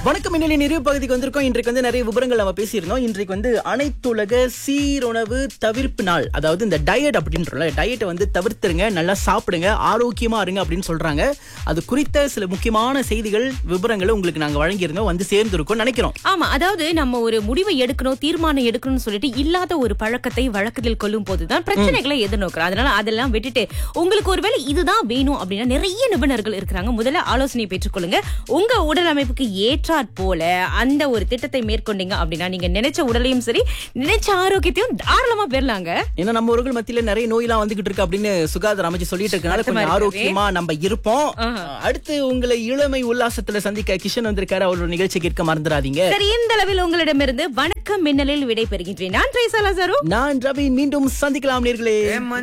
வணக்கம் இன்னலி நிறைவு பகுதிக்கு வந்திருக்கோம் இன்றைக்கு வந்து நிறைய விவரங்கள் நம்ம பேசியிருந்தோம் இன்றைக்கு வந்து அனைத்துலக சீருணவு தவிர்ப்பு நாள் அதாவது இந்த டயட் அப்படின்றல டயட்டை வந்து தவிர்த்துருங்க நல்லா சாப்பிடுங்க ஆரோக்கியமா இருங்க அப்படின்னு சொல்றாங்க அது குறித்த சில முக்கியமான செய்திகள் விவரங்களை உங்களுக்கு நாங்க வழங்கியிருந்தோம் வந்து சேர்ந்திருக்கோம் நினைக்கிறோம் ஆமா அதாவது நம்ம ஒரு முடிவை எடுக்கணும் தீர்மானம் எடுக்கணும்னு சொல்லிட்டு இல்லாத ஒரு பழக்கத்தை வழக்கத்தில் கொள்ளும் போதுதான் பிரச்சனைகளை எதிர்நோக்கிறோம் அதனால அதெல்லாம் விட்டுட்டு உங்களுக்கு ஒருவேளை இதுதான் வேணும் அப்படின்னா நிறைய நிபுணர்கள் இருக்கிறாங்க முதல்ல ஆலோசனை பெற்றுக்கொள்ளுங்க உங்க உடல் அமைப்புக்கு ஏற்றாற் போல அந்த ஒரு திட்டத்தை மேற்கொண்டீங்க அப்படின்னா நீங்க நினைச்ச உடலையும் சரி நினைச்ச ஆரோக்கியத்தையும் தாராளமா பெறலாங்க ஏன்னா நம்ம ஊர்கள் மத்தியில நிறைய நோயெல்லாம் வந்துகிட்டு இருக்கு அப்படின்னு சுகாதார அமைச்சு சொல்லிட்டு இருக்கனால வருத்தமா கொஞ்சம் இருக்குவே. ஆரோக்கியமா நம்ம இருப்போம் அடுத்து உங்களை இளமை உல்லாசத்துல சந்திக்க கிஷன் வந்திருக்காரு அவரோட நிகழ்ச்சி கேட்க மறந்துடாதீங்க சரி இந்த அளவில் உங்களிடமிருந்து வணக்கம் மின்னலில் விடை பெறுகின்றேன் நான் ட்ரேசா லாசாரோ நான் ரவி மீண்டும் சந்திக்கலாம் நேர்களே